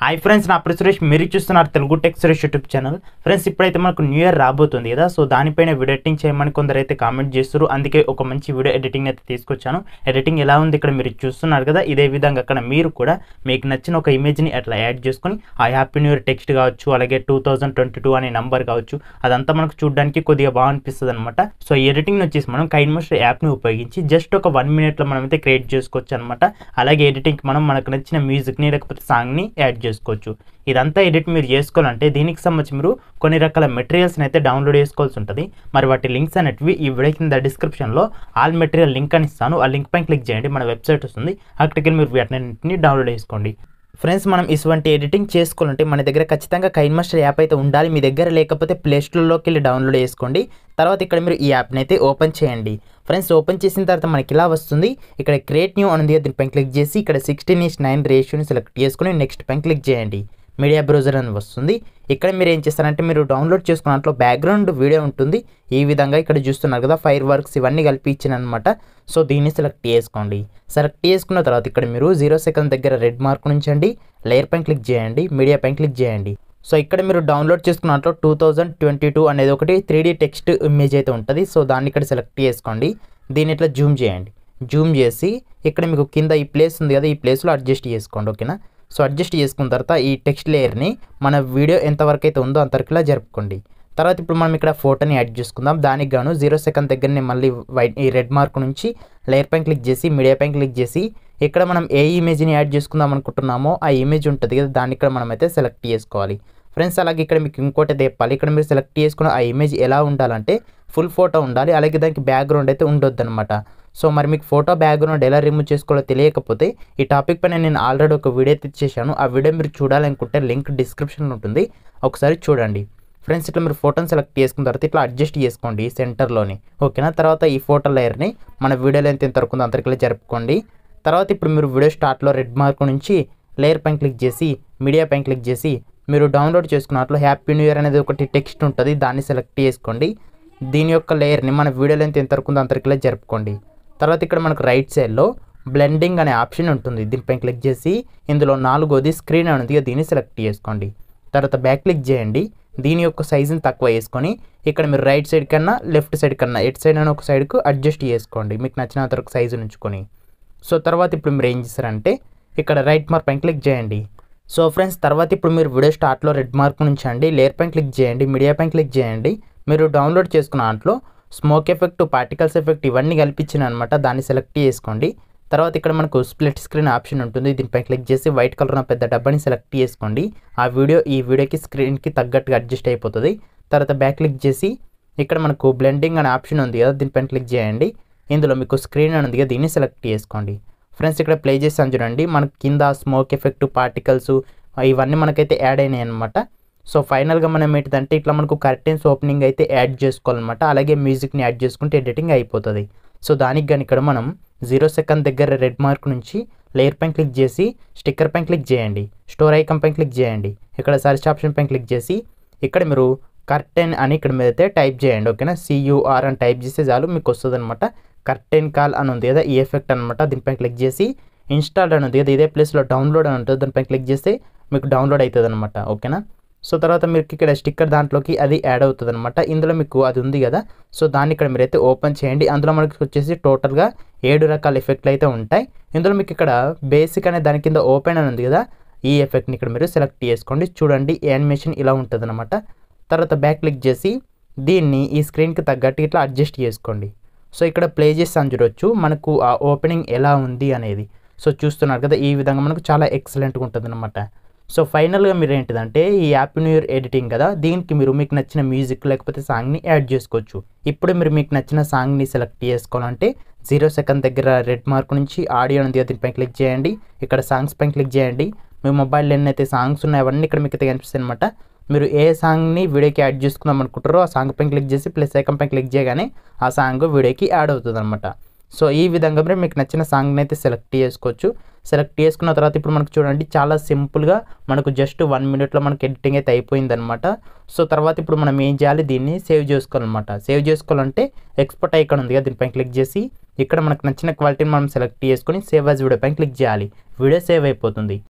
hi friends నా పేరు సురేష్ మీరు చూస్తున్నారు Telugu tech Suresh YouTube channel friends ఇప్పుడైతే మనకు న్యూ ఇయర్ రాబోతుంది కదా సో దానిపైన వీడియో ఎడిటింగ్ చేయమని కొందరు అయితే కామెంట్ చేస్తారు అందుకే ఒక మంచి వీడియో ఎడిటింగ్ అయితే తీసుకొచ్చాను ఎడిటింగ్ ఎలా ఉంది ఇక్కడ మీరు చూస్తున్నారు కదా ఇదే విధంగా అక్కడ మీరు కూడా మీకు నచ్చిన ఒక ఇమేజ్ని అట్లా యాడ్ చేసుకొని ఆ హ్యాపీ న్యూ ఇయర్ టెక్స్ట్ కావచ్చు అలాగే టూ థౌజండ్ ట్వంటీ టూ అనే నంబర్ కావచ్చు అదంతా మనకు చూడడానికి కొద్దిగా బాగా అనిపిస్తుంది అనమాట సో ఈ ఎడిటింగ్ వచ్చేసి మనం కైన్ మాస్టర్ యాప్ని ఉపయోగించి జస్ట్ ఒక వన్ మినిట్లో మనం అయితే క్రియేట్ చేసుకోవచ్చు అనమాట అలాగే ఎడిటింగ్కి మనం మనకు నచ్చిన మ్యూజిక్ని లేకపోతే సాంగ్ని యాడ్ చేసుకోవచ్చు ఇదంతా ఎడిట్ మీరు చేసుకోవాలంటే దీనికి సంబంధించి మీరు కొన్ని రకాల మెటీరియల్స్ని అయితే డౌన్లోడ్ చేసుకోవాల్సి ఉంటుంది మరి వాటి లింక్స్ అనేటివి ఈ వీడియో కింద డిస్క్రిప్షన్లో ఆల్ మెటీరియల్ లింక్ అని ఇస్తాను ఆ లింక్ పైన క్లిక్ చేయండి మన వెబ్సైట్ వస్తుంది అక్కడికి వెళ్ళి మీరు వీటిని డౌన్లోడ్ చేసుకోండి ఫ్రెండ్స్ మనం ఇటువంటి ఎడిటింగ్ చేసుకోవాలంటే మన దగ్గర ఖచ్చితంగా కైన్ మాస్టర్ యాప్ అయితే ఉండాలి మీ దగ్గర లేకపోతే ప్లే స్టోర్లోకి వెళ్ళి డౌన్లోడ్ చేసుకోండి తర్వాత ఇక్కడ మీరు ఈ యాప్ని అయితే ఓపెన్ చేయండి ఫ్రెండ్స్ ఓపెన్ చేసిన తర్వాత మనకి ఇలా వస్తుంది ఇక్కడ క్రియేట్ న్యూ అనేది దీనిపైన క్లిక్ చేసి ఇక్కడ సిక్స్టీన్ ఈస్ నైన్ రేషియోని సెలెక్ట్ చేసుకుని నెక్స్ట్ పైన క్లిక్ చేయండి మీడియా బ్రౌజర్ అని వస్తుంది ఇక్కడ మీరు ఏం చేస్తారంటే మీరు డౌన్లోడ్ చేసుకున్న దాంట్లో బ్యాక్గ్రౌండ్ వీడియో ఉంటుంది ఈ విధంగా ఇక్కడ చూస్తున్నారు కదా ఫైర్ వర్క్స్ ఇవన్నీ కలిపి ఇచ్చిన అనమాట సో దీన్ని సెలెక్ట్ చేసుకోండి సెలెక్ట్ చేసుకున్న తర్వాత ఇక్కడ మీరు జీరో సెకండ్ దగ్గర రెడ్ మార్క్ ఉంచండి లేయర్ పైన క్లిక్ చేయండి మీడియా పైన క్లిక్ చేయండి సో ఇక్కడ మీరు డౌన్లోడ్ చేసుకున్న దాంట్లో టూ థౌజండ్ ట్వంటీ టూ అనేది ఒకటి త్రీ డీ టెక్స్ట్ ఇమేజ్ అయితే ఉంటుంది సో దాన్ని ఇక్కడ సెలెక్ట్ చేసుకోండి దీన్ని ఇట్లా జూమ్ చేయండి జూమ్ చేసి ఇక్కడ మీకు కింద ఈ ప్లేస్ ఉంది కదా ఈ ప్లేస్లో అడ్జస్ట్ చేసుకోండి ఓకేనా సో అడ్జస్ట్ చేసుకున్న తర్వాత ఈ టెక్స్ట్ లేయర్ని మన వీడియో ఎంతవరకు అయితే ఉందో అంతవరకులా జరుపుకోండి తర్వాత ఇప్పుడు మనం ఇక్కడ ఫోటోని యాడ్ చేసుకుందాం దానికి గాను జీరో సెకండ్ దగ్గరనే మళ్ళీ వైట్ ఈ రెడ్ మార్క్ నుంచి లేయర్ పైన క్లిక్ చేసి మీడియా పైన క్లిక్ చేసి ఇక్కడ మనం ఏ ఇమేజ్ని యాడ్ చేసుకుందాం అనుకుంటున్నామో ఆ ఇమేజ్ ఉంటుంది కదా దాన్ని ఇక్కడ మనం అయితే సెలెక్ట్ చేసుకోవాలి ఫ్రెండ్స్ అలాగే ఇక్కడ మీకు ఇంకోటి చెప్పాలి ఇక్కడ మీరు సెలెక్ట్ చేసుకున్న ఆ ఇమేజ్ ఎలా ఉండాలంటే ఫుల్ ఫోటో ఉండాలి అలాగే దానికి బ్యాక్గ్రౌండ్ అయితే ఉండొద్దు అనమాట సో మరి మీకు ఫోటో బ్యాక్గ్రౌండ్ ఎలా రిమూవ్ చేసుకోవాలో తెలియకపోతే ఈ టాపిక్ పైన నేను ఆల్రెడీ ఒక వీడియో తెచ్చేసాను ఆ వీడియో మీరు చూడాలనుకుంటే లింక్ డిస్క్రిప్షన్లో ఉంటుంది ఒకసారి చూడండి ఫ్రెండ్స్ ఇట్లా మీరు ఫోటోని సెలెక్ట్ చేసుకున్న తర్వాత ఇట్లా అడ్జస్ట్ చేసుకోండి సెంటర్లోని ఓకేనా తర్వాత ఈ ఫోటో లేయర్ని మన వీడియోలో ఎంత ఎంత వరకు ఉందో అంతరికీ జరుపుకోండి తర్వాత ఇప్పుడు మీరు వీడియో స్టార్ట్లో రెడ్ మార్క్ నుంచి లేయర్ పైన క్లిక్ చేసి మీడియా పైన క్లిక్ చేసి మీరు డౌన్లోడ్ చేసుకున్నట్లు హ్యాపీ న్యూ ఇయర్ అనేది ఒకటి టెక్స్ట్ ఉంటుంది దాన్ని సెలెక్ట్ చేసుకోండి దీని యొక్క లేయర్ని మన వీడియోలో ఎంత ఎంత వరకు ఉందో అంతరికీ జరుపుకోండి తర్వాత ఇక్కడ మనకు రైట్ సైడ్లో బ్లెండింగ్ అనే ఆప్షన్ ఉంటుంది దీనిపైన క్లిక్ చేసి ఇందులో నాలుగోది స్క్రీన్ అనేది దీన్ని సెలెక్ట్ చేసుకోండి తర్వాత బ్యాక్ క్లిక్ చేయండి దీని యొక్క సైజుని తక్కువ వేసుకొని ఇక్కడ మీరు రైట్ సైడ్ కన్నా లెఫ్ట్ సైడ్ కన్నా ఎట్ సైడ్ అని ఒక సైడ్కు అడ్జస్ట్ చేసుకోండి మీకు నచ్చినంత వరకు సైజు ఉంచుకొని సో తర్వాత ఇప్పుడు మీరు ఏం చేస్తారంటే ఇక్కడ రైట్ మార్క్ పైన క్లిక్ చేయండి సో ఫ్రెండ్స్ తర్వాత ఇప్పుడు మీరు వీడియో స్టార్ట్లో రెడ్ మార్క్ ఉంచండి లేయర్ పైన క్లిక్ చేయండి మీడియా పైన క్లిక్ చేయండి మీరు డౌన్లోడ్ చేసుకున్న దాంట్లో స్మోక్ ఎఫెక్ట్ పార్టికల్స్ ఎఫెక్ట్ ఇవన్నీ కల్పించిన అనమాట దాన్ని సెలెక్ట్ చేసుకోండి తర్వాత ఇక్కడ మనకు స్ప్లిట్ స్క్రీన్ ఆప్షన్ ఉంటుంది దీనిపై క్లిక్ చేసి వైట్ కలర్ ఉన్న పెద్ద డబ్బాని సెలెక్ట్ చేసుకోండి ఆ వీడియో ఈ వీడియోకి స్క్రీన్కి తగ్గట్టుగా అడ్జస్ట్ అయిపోతుంది తర్వాత బ్యాక్ క్లిక్ చేసి ఇక్కడ మనకు బ్లెండింగ్ అనే ఆప్షన్ ఉంది కదా దీనిపైన క్లిక్ చేయండి ఇందులో మీకు స్క్రీన్ అని ఉంది కదా దీన్ని సెలెక్ట్ చేసుకోండి ఫ్రెండ్స్ ఇక్కడ ప్లే చేసాను చూడండి మనకి కింద స్మోక్ ఎఫెక్ట్ పార్టికల్స్ ఇవన్నీ మనకైతే యాడ్ అయినాయి అనమాట సో ఫైనల్గా మనం ఏంటిదంటే ఇట్లా మనకు కర్టెన్స్ ఓపెనింగ్ అయితే యాడ్ చేసుకోవాలన్నమాట అలాగే మ్యూజిక్ని యాడ్ చేసుకుంటే ఎడిటింగ్ అయిపోతుంది సో దానికి కానీ ఇక్కడ మనం జీరో సెకండ్ దగ్గర రెడ్ మార్క్ నుంచి లేయర్ పైన క్లిక్ చేసి స్టిక్కర్ పైన క్లిక్ చేయండి స్టోర్ ఐకన్ పైన క్లిక్ చేయండి ఇక్కడ సర్చ్ ఆప్షన్ పైన క్లిక్ చేసి ఇక్కడ మీరు కర్టెన్ అని ఇక్కడ మీద అయితే టైప్ చేయండి ఓకేనా సియూఆర్ అని టైప్ చేస్తే చాలు మీకు వస్తుంది అనమాట కర్టెన్ కాల్ అని ఉంది కదా ఈ ఎఫెక్ట్ అనమాట దీనిపైన క్లిక్ చేసి ఇన్స్టాల్ అని ఉంది కదా ఇదే ప్లేస్లో డౌన్లోడ్ అని ఉంటుంది దానిపైన క్లిక్ చేస్తే మీకు డౌన్లోడ్ అవుతుంది అనమాట ఓకేనా సో తర్వాత మీకు ఇక్కడ స్టిక్కర్ దాంట్లోకి అది యాడ్ అవుతుంది అనమాట ఇందులో మీకు అది ఉంది కదా సో దాన్ని ఇక్కడ మీరైతే ఓపెన్ చేయండి అందులో మనకి వచ్చేసి టోటల్గా ఏడు రకాల ఎఫెక్ట్లు అయితే ఉంటాయి ఇందులో మీకు ఇక్కడ బేసిక్ అనే దాని కింద ఓపెన్ అని ఉంది కదా ఈ ఎఫెక్ట్ని ఇక్కడ మీరు సెలెక్ట్ చేసుకోండి చూడండి యానిమేషన్ ఇలా ఉంటుంది అనమాట తర్వాత బ్యాక్ క్లిక్ చేసి దీన్ని ఈ స్క్రీన్కి తగ్గట్టు ఇట్లా అడ్జస్ట్ చేసుకోండి సో ఇక్కడ ప్లే చేస్తాను చూడొచ్చు మనకు ఆ ఓపెనింగ్ ఎలా ఉంది అనేది సో చూస్తున్నారు కదా ఈ విధంగా మనకు చాలా ఎక్సలెంట్గా ఉంటుంది అనమాట సో ఫైనల్గా మీరు ఏంటిదంటే ఈ యాప్ న్యూ ఇయర్ ఎడిటింగ్ కదా దీనికి మీరు మీకు నచ్చిన మ్యూజిక్ లేకపోతే సాంగ్ని యాడ్ చేసుకోవచ్చు ఇప్పుడు మీరు మీకు నచ్చిన సాంగ్ని సెలెక్ట్ చేసుకోవాలంటే జీరో సెకండ్ దగ్గర రెడ్ మార్క్ నుంచి ఆడియో ఉంది దీనిపై క్లిక్ చేయండి ఇక్కడ సాంగ్స్ పైన క్లిక్ చేయండి మీ మొబైల్లో ఎన్నైతే సాంగ్స్ ఉన్నాయో అవన్నీ ఇక్కడ మీకు అయితే కనిపిస్తాయి అనమాట మీరు ఏ సాంగ్ని వీడియోకి యాడ్ చేసుకుందాం అనుకుంటారో ఆ సాంగ్ పైన క్లిక్ చేసి ప్లస్ ఐకన్ పైన క్లిక్ చేయగానే ఆ సాంగ్ వీడియోకి యాడ్ అవుతుంది అనమాట సో ఈ విధంగా మీరు మీకు నచ్చిన సాంగ్ని అయితే సెలెక్ట్ చేసుకోవచ్చు సెలెక్ట్ చేసుకున్న తర్వాత ఇప్పుడు మనకు చూడండి చాలా సింపుల్గా మనకు జస్ట్ వన్ మినిట్లో మనకి ఎడిటింగ్ అయితే అయిపోయిందనమాట సో తర్వాత ఇప్పుడు మనం ఏం చేయాలి దీన్ని సేవ్ చేసుకోవాలన్నమాట సేవ్ చేసుకోవాలంటే ఎక్స్పోర్ట్ ఐకాన్ ఉంది కదా దీనిపైన క్లిక్ చేసి ఇక్కడ మనకు నచ్చిన క్వాలిటీని మనం సెలెక్ట్ చేసుకొని సేవ్ యాజ్ వీడియో పైన క్లిక్ చేయాలి వీడియో సేవ్ అయిపోతుంది